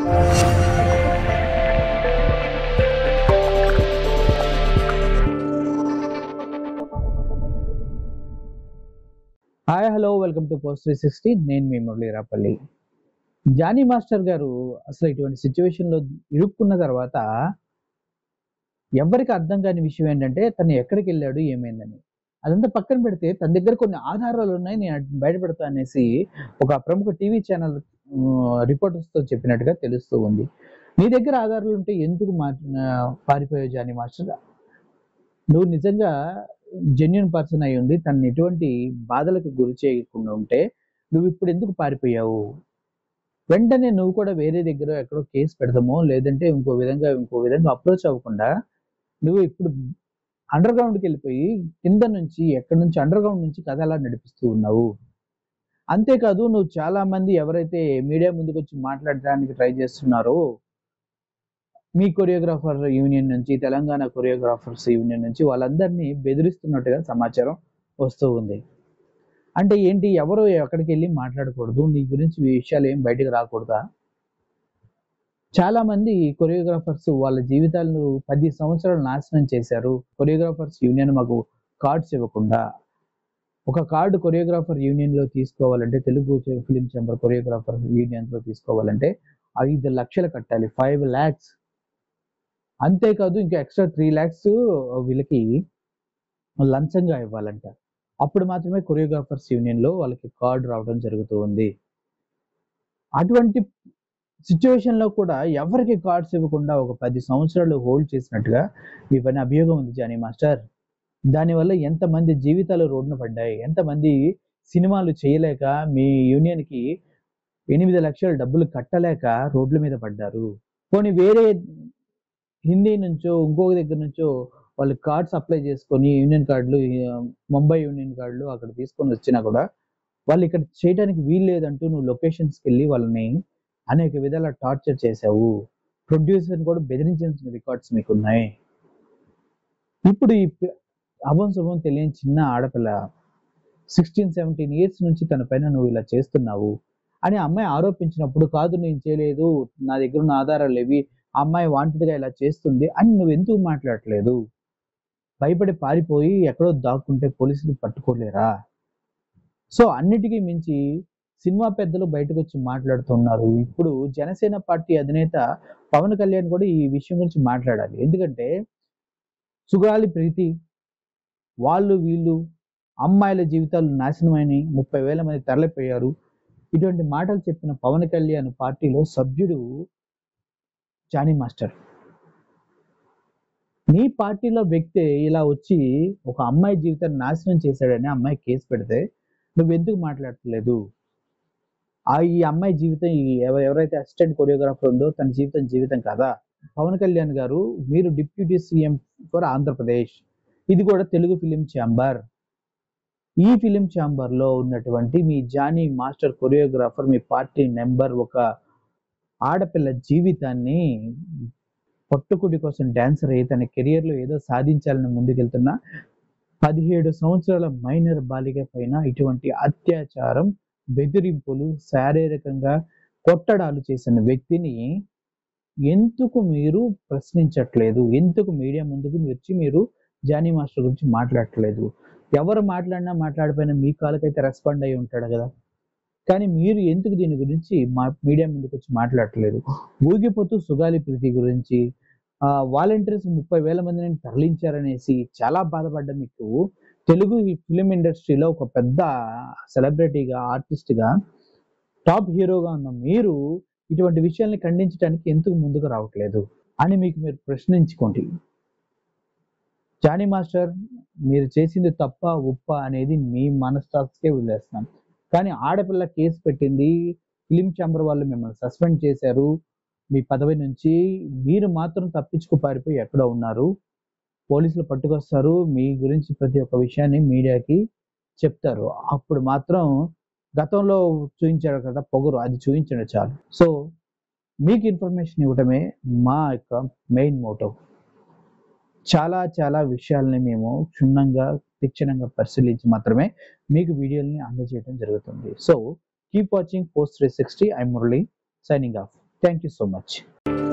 hi hello welcome to post three sixty నేను మీ మురళీరాపల్లి Johnny master గారు అసలు ఇటువంటి సిచ్యువేషన్లో ఇరుక్కున్న తర్వాత ఎవరికి అర్థం కాని విషయం ఏంటంటే తను ఎక్కడికి వెళ్ళాడు ఏమైందని అదంతా పక్కన పెడితే తన దగ్గర కొన్ని ఆధారాలు ఉన్నాయి నేను బయటపెడతా అనేసి ఒక ప్రముఖ టీవీ ఛానల్ రిపోర్టర్స్తో చెప్పినట్టుగా తెలుస్తూ ఉంది నీ దగ్గర ఆధారాలు ఉంటే ఎందుకు మా పారిపోయావు జానీ మాస్టర్ నువ్వు నిజంగా జెన్యున్ పర్సన్ అయి ఉండి తనని ఎటువంటి బాధలకు గురి చేయకుండా ఉంటే నువ్వు ఇప్పుడు ఎందుకు పారిపోయావు వెంటనే నువ్వు కూడా వేరే దగ్గర ఎక్కడో కేసు పెడదామో లేదంటే ఇంకో విధంగా ఇంకో విధంగా అప్రోచ్ అవ్వకుండా నువ్వు ఇప్పుడు అండర్ గ్రౌండ్కి వెళ్ళిపోయి కింద నుంచి ఎక్కడి నుంచి అండర్ గ్రౌండ్ నుంచి కథ అలా నడిపిస్తూ ఉన్నావు అంతేకాదు నువ్వు చాలా మంది ఎవరైతే మీడియా ముందుకు వచ్చి మాట్లాడడానికి ట్రై చేస్తున్నారో మీ కొరియోగ్రాఫర్ యూనియన్ నుంచి తెలంగాణ కొరియోగ్రాఫర్స్ యూనియన్ నుంచి వాళ్ళందరినీ బెదిరిస్తున్నట్టుగా సమాచారం వస్తూ ఉంది అంటే ఏంటి ఎవరు ఎక్కడికి వెళ్ళి మాట్లాడకూడదు నీ గురించి ఈ విషయాలు ఏం బయటకు రాకూడదా చాలా మంది కొరియోగ్రాఫర్స్ వాళ్ళ జీవితాలను పది సంవత్సరాలు నాశనం చేశారు కొరియోగ్రాఫర్స్ యూనియన్ మాకు కార్డ్స్ ఇవ్వకుండా ఒక కార్డు కొరియోగ్రాఫర్ యూనియన్ లో తీసుకోవాలంటే Telugu film chamber choreographer union లో తీసుకోవాలంటే ఐదు లక్షలు కట్టాలి ఫైవ్ ల్యాక్స్ అంతేకాదు ఇంకా ఎక్స్ట్రా త్రీ ల్యాక్స్ వీళ్ళకి లంచంగా ఇవ్వాలంట అప్పుడు మాత్రమే కొరియోగ్రాఫర్స్ యూనియన్ లో వాళ్ళకి కార్డు రావడం జరుగుతూ ఉంది అటువంటి సిచ్యువేషన్ లో కూడా ఎవరికి కార్డ్స్ ఇవ్వకుండా ఒక పది సంవత్సరాలు హోల్డ్ చేసినట్టుగా మీ పైన అభియోగం ఉంది జానీ మాస్టర్ దానివల్ల ఎంతమంది జీవితాలు రోడ్డున పడ్డాయి ఎంతమంది సినిమాలు చేయలేక మీ యూనియన్ కి ఎనిమిది లక్షల డబ్బులు కట్టలేక రోడ్ల మీద పడ్డారు పోనీ వేరే హిందీ నుంచో ఇంకొక దగ్గర నుంచో వాళ్ళు కార్డ్స్ అప్లై చేసుకొని యూనియన్ కార్డులు ఆ, ముంబై యూనియన్ కార్డులు అక్కడ తీసుకొని వచ్చినా కూడా వాళ్ళు ఇక్కడ చేయడానికి వీలు లేదంటూ నువ్వు లొకేషన్స్కి వెళ్ళి వాళ్ళని అనేక విధాల టార్చర్ చేసావు ప్రొడ్యూసర్ కూడా బెదిరించిన రికార్డ్స్ మీకు ఉన్నాయి ఇప్పుడు ఈ ప- అభం శుభం తెలియని చిన్న ఆడపిల్ల సిక్స్టీన్ సెవెంటీన్ ఇయర్స్ నుంచి తన పైన నువ్వు ఇలా చేస్తున్నావు అని ఆ అమ్మాయి ఆరోపించినప్పుడు కాదు నేను చేయలేదు నా దగ్గర ఉన్న ఆధారాలు ఏవి ఆ అమ్మాయి వాంటెడ్ గా ఇలా చేస్తుంది అని నువ్వు ఎందుకు మాట్లాడట్లేదు భయపడి పారిపోయి ఎక్కడో దాక్కుంటే పోలీసులు పట్టుకోలేరా సో అన్నిటికీ మించి సినిమా పెద్దలు బయటకు వచ్చి మాట్లాడుతున్నారు ఇప్పుడు జనసేన పార్టీ అధినేత పవన్ కళ్యాణ్ కూడా ఈ విషయం గురించి మాట్లాడాలి ఎందుకంటే సుగాలి ప్రీతి వాళ్ళు వీళ్ళు అమ్మాయిల జీవితాలు నాశనమైనవి ముప్పై వేల మంది తరలిపోయారు ఇటువంటి మాటలు చెప్పిన పవన్ కళ్యాణ్ పార్టీలో సభ్యుడు జానీ మాస్టర్ నీ పార్టీలో వ్యక్తి ఇలా వచ్చి ఒక అమ్మాయి జీవితాన్ని నాశనం చేశాడని అమ్మాయి కేసు పెడితే నువ్వు ఎందుకు మాట్లాడట్లేదు ఆ ఈ అమ్మాయి జీవితం ఈ ఎవ- ఎవరైతే అసిస్టెంట్ కొరియోగ్రాఫర్ ఉందో తన జీవితం జీవితం కదా పవన్ కళ్యాణ్ గారు మీరు డిప్యూటీ సీఎం ఫర్ ఆంధ్రప్రదేశ్ ఇది కూడా తెలుగు ఫిలిం ఛాంబర్ ఈ ఫిలిం ఛాంబర్ లో ఉన్నటువంటి మీ జానీ మాస్టర్ కొరియోగ్రాఫర్ మీ పార్టీ నెంబర్ ఒక ఆడపిల్ల జీవితాన్ని పట్టుకుడి కోసం డాన్సర్ అయ్యి తన కెరియర్ లో ఏదో సాధించాలని ముందుకెళ్తున్న పదిహేడు సంవత్సరాల మైనర్ బాలిక పైన ఇటువంటి అత్యాచారం బెదిరింపులు శారీరకంగా కొట్టడాలు చేసిన వ్యక్తిని ఎందుకు మీరు ప్రశ్నించట్లేదు ఎందుకు మీడియా ముందుకు వచ్చి మీరు జానీ మాస్టర్ గురించి మాట్లాడట్లేదు ఎవరు మాట్లాడినా మాట్లాడిపోయినా మీ కాలకైతే రెస్పాండ్ అయి ఉంటాడు కదా కానీ మీరు ఎందుకు దీని గురించి మా మీడియా ముందుకు వచ్చి మాట్లాడట్లేదు ఊగిపోతూ సుగాలి ప్రీతి గురించి వాలంటీర్స్ ముప్పై వేల మందిని తరలించారనేసి చాలా బాధపడ్డ మీకు తెలుగు ఫిలిం ఇండస్ట్రీలో ఒక పెద్ద సెలబ్రిటీగా ఆర్టిస్ట్గా టాప్ హీరోగా ఉన్న మీరు ఇటువంటి విషయాల్ని ఖండించడానికి ఎందుకు ముందుకు రావట్లేదు అని మీకు మీరు ప్రశ్నించుకోండి జానీ మాస్టర్ మీరు చేసింది తప్ప ఉప్ప అనేది మీ మనస్టాక్స్కే వదిలేస్తున్నాం కానీ ఆడపిల్ల కేసు పెట్టింది ఫిలిం ఛాంబర్ వాళ్ళు మిమ్మల్ని సస్పెండ్ చేశారు మీ పదవి నుంచి మీరు మాత్రం తప్పించుకు పారిపోయి ఎక్కడ ఉన్నారు పోలీసులు పట్టుకొస్తారు మీ గురించి ప్రతి ఒక్క విషయాన్ని మీడియాకి చెప్తారు అప్పుడు మాత్రం గతంలో చూపించాడు కదా పొగరు అది చూపించండి చాలు సో మీకు ఇన్ఫర్మేషన్ ఇవ్వడమే మా యొక్క మెయిన్ మోటివ్ చాలా చాలా విషయాల్ని మేము క్షుణ్ణంగా తీక్షణంగా పరిశీలించి మాత్రమే మీకు వీడియోల్ని అందజేయడం జరుగుతుంది so keep watching post three sixty I Murali signing off thank you so much